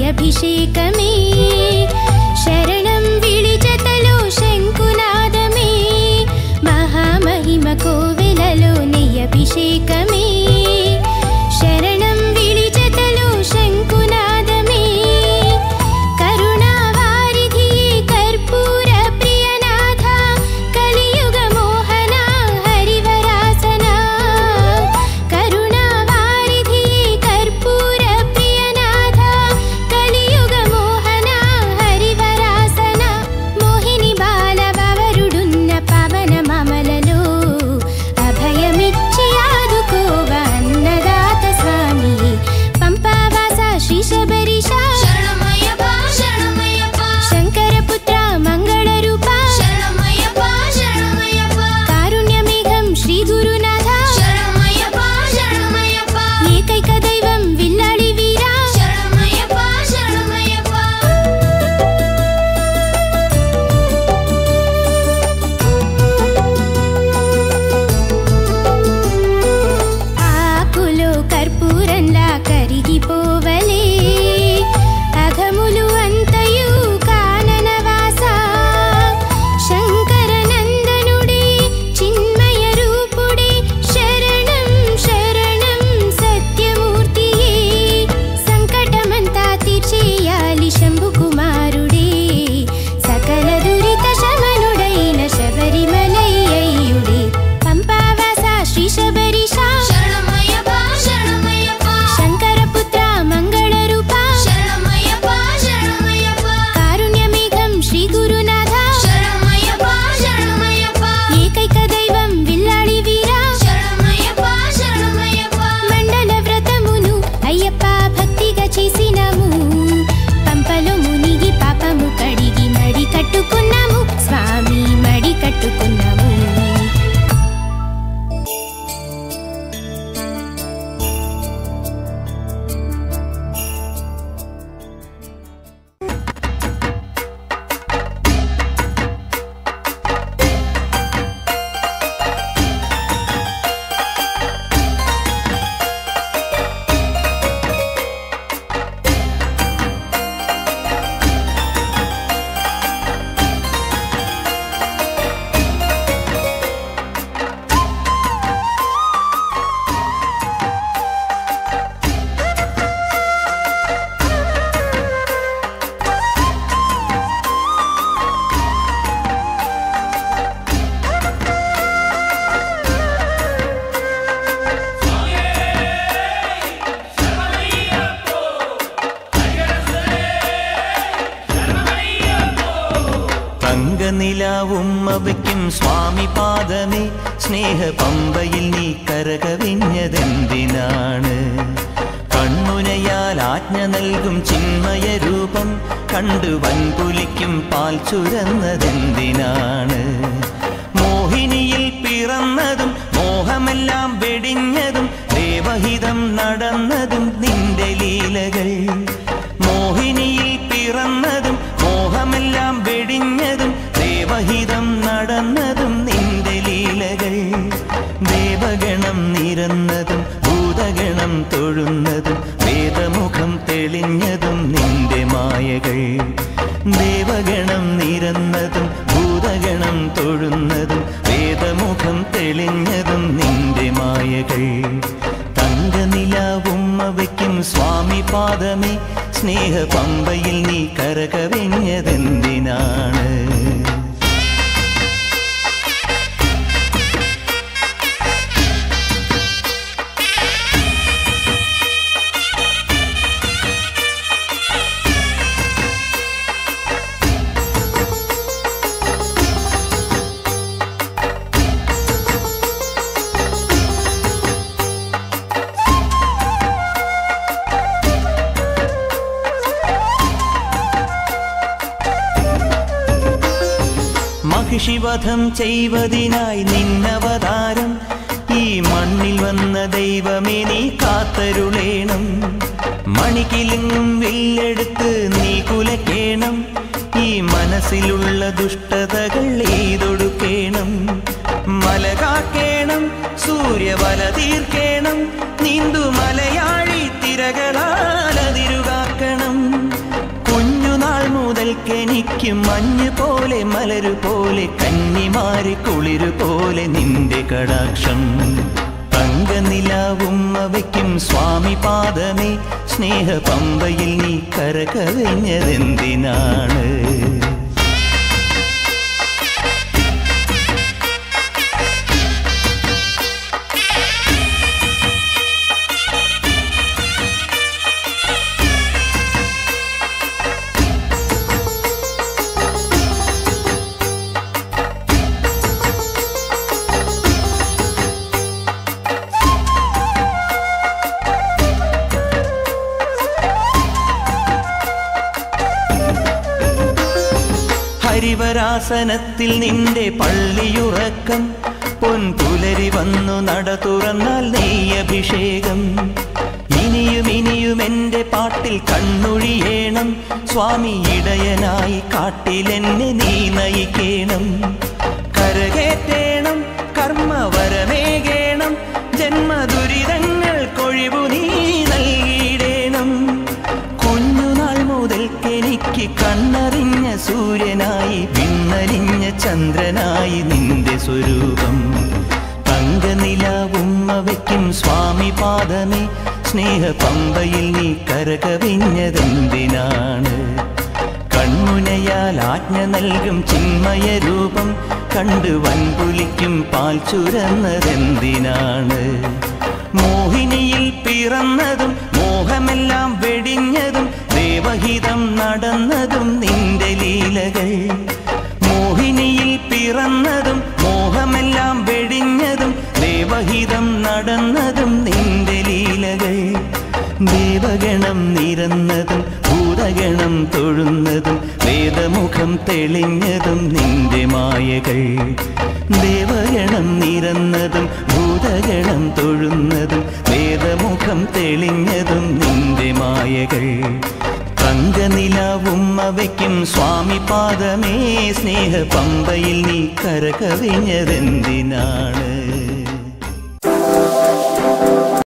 നെയ്യഭിഷേകമേ ശരണം വിളിച്ചതലോ ശംഖുനാദമേ മഹാമഹിമ കോവിലലോ നെയ്യഭിഷേകമേ ശരണം വിളിച്ചതലോ ശംഖുനാദമേ കരുണാവാരിധിയേ കർപ്പൂര പ്രിയനാഥ കലിയുഗ മോഹന ഹരിവരാസന കരുണാവാരിധിയേ കർപ്പൂര പ്രിയനാഥ കലിയുഗ മോഹന ഹരിവരാസന മോഹിനി బాలవరుడున్న పవన మమలలో అభయమిచ్చి ఆదుకోవ అన్నదాత స్వామి పంపావాస శ్రీ శబరిష శరణమయ్యప్ప శరణమయ్యప్ప శంకరపుత్ర మంగళ రూప శరణమయ్యప్ప శరణమయ్యప్ప కారుణ్యమేఘం శ్రీ గురునాథ శరణమయ్యప్ప శరణమయ్యప్ప ఏకైక దైవం విల్లాడి వీరా శరణమయ్యప్ప శరణమయ్యప్ప ఆకులో కర్పూరంలా కరిగిపోవలే అఘములు అంతయు కాననవాస శంకరనందనుడే చిన్మయ రూపుడే శరణం శరణం సత్యమూర్తియే సంకటమంతా తీర్చేయాలి శంభు కుమారుడే సకల దురిత శమనుడైన శబరిమలయ్యుడే పంపావాస శ్రీ శబరిష శరణమయ్యప్ప శరణమయ్యప్ప శంకరపుత్ర మంగళ రూప శరణమయ్యప్ప శరణమయ్యప్ప కారుణ్యమేఘం శ్రీ గురునాథ శరణమయ్యప్ప శరణమయ్యప్ప ఏకైక దైవం విల్లాడి వీరా శరణమయ్యప్ప శరణమయ్యప్ప మండల వ్రతమును అయ్యప్ప భక్తిగా చేసినాము పంపలో మునిగి పాపము కడిగి మడి కట్టుకున్నాము స్వామి మడి కట్టుకున్నాము തങ്കനിലാവുമ്മവയ്ക്കും സ്വാമി പാദമേ സ്നേഹ പമ്പയിൽ നീ കരകവിഞ്ഞതെന്തിനാണ് കണ്ണുനയാൽ ആജ്ഞ നൽകും ചിന്മയ രൂപം കണ്ടു വൻപുലിക്കും പാൽ ചുരന്നതെന്തിനാണ് മോഹിനിയിൽ പിറന്നതും മോഹമെല്ലാം വെടിഞ്ഞതും ദേവഹിതം നടന്നതും നിന്റെ ലീലകൾ മോഹിനിയിൽ പിറന്നതും മോഹമെല്ലാം വെടിഞ്ഞതും ദേവഹിതം നടന്നതും നിന്റെ ലീലകൾ ദേവഗണം നിരന്നതും ഭൂതഗണം തൊഴുന്നതും വേദമുഖം തെളിഞ്ഞതും നിന്റെ മായകൾ ദേവഗണം നിരന്നതും ഭൂതഗണം തൊഴുന്നതും വേദമുഖം തെളിഞ്ഞതും നിന്റെ മായകൾ തങ്കനിലാവും അവയ്ക്കും സ്വാമി പാദമേ സ്നേഹ പമ്പയിൽ നീ കരകവിഞ്ഞതെന്തിനാണ് മഹിഷിവധം ചെയ്വതിനായി നിന്നവതാരം ഈ മണ്ണിൽ വന്ന ദൈവമേ നീ കാത്തരുളേണം മണിക്കിലുങ്ങും വില്ലെടുത്ത് നീ കുലക്കേണം ഈ മനസ്സിലുള്ള ദുഷ്ടതകൾ എയ്തൊടുക്കേണം മല കാക്കേണം സൂര്യവല തീർക്കേണം നീന്തു മലയാഴി തിരകളാലതിരുകാക്കണം വയ്ക്കും മഞ്ഞ് പോലെ മലരു പോലെ കന്നിമാരി കുളിരു പോലെ നിന്റെ കടാക്ഷം തങ്കനിലാവും അവയ്ക്കും സ്വാമി പാദമേ സ്നേഹ പമ്പയിൽ നീ കരകവിഞ്ഞതെന്തിനാണ് ഹരിവരാസനത്തിൽ നിന്റെ പള്ളിയുറക്കം പൊൻപുലരി വന്നു നട തുറന്നാൽ നെയ്യഭിഷേകം ഇനിയും ഇനിയും എൻ്റെ പാട്ടിൽ കണ്ണൊഴിയേണം സ്വാമി ഇടയനായി കാട്ടിലെന്നെ നീ നയിക്കേണം കരകേറ്റേണം കർമ്മവരമേകേണം ജന്മദുരിതങ്ങൾ കൊഴിവു നീ നൽകിയിടേണം കുഞ്ഞുനാൾ മുതൽക്കെനിക്ക് കണ്ണറിഞ്ഞ സൂര്യനായി വിണ്ണലിഞ്ഞ ചന്ദ്രനായി നിന്റെ സ്വരൂപം തങ്കനിലാവും അവയ്ക്കും സ്വാമി പാദമേ സ്നേഹ പമ്പയിൽ നീ കരകവിഞ്ഞതെന്തിനാണ് കൺമുനയാൽ ആജ്ഞ നൽകും ചിന്മയ രൂപം കണ്ട് വൻപുലിക്കും പാൽ ചുരന്നതെന്തിനാണ് മോഹിനിയിൽ പിറന്നതും മോഹമെല്ലാം വെടിഞ്ഞതും ദേവഹിതം നടന്നതും നിന്റെ ലീലകൾ മോഹിനിയിൽ പിറന്നതും മോഹമെല്ലാം വെടിഞ്ഞതും ദേവഹിതം നടന്നതും നിന്റെ ലീലകൾ ദേവഗണം നിരന്നതും ഭൂതഗണം തൊഴുന്നതും വേദമുഖം തെളിഞ്ഞതും നിന്റെ മായകൾ ദേവഗണം നിരന്നതും ഭൂതഗണം തൊഴുന്നതും വേദമുഖം തെളിഞ്ഞതും നിന്റെ മായകൾ തങ്കനിലാവും അവയ്ക്കും സ്വാമി പാദമേ സ്നേഹ പമ്പയിൽ നീ കരകവിഞ്ഞതെന്തിനാണ്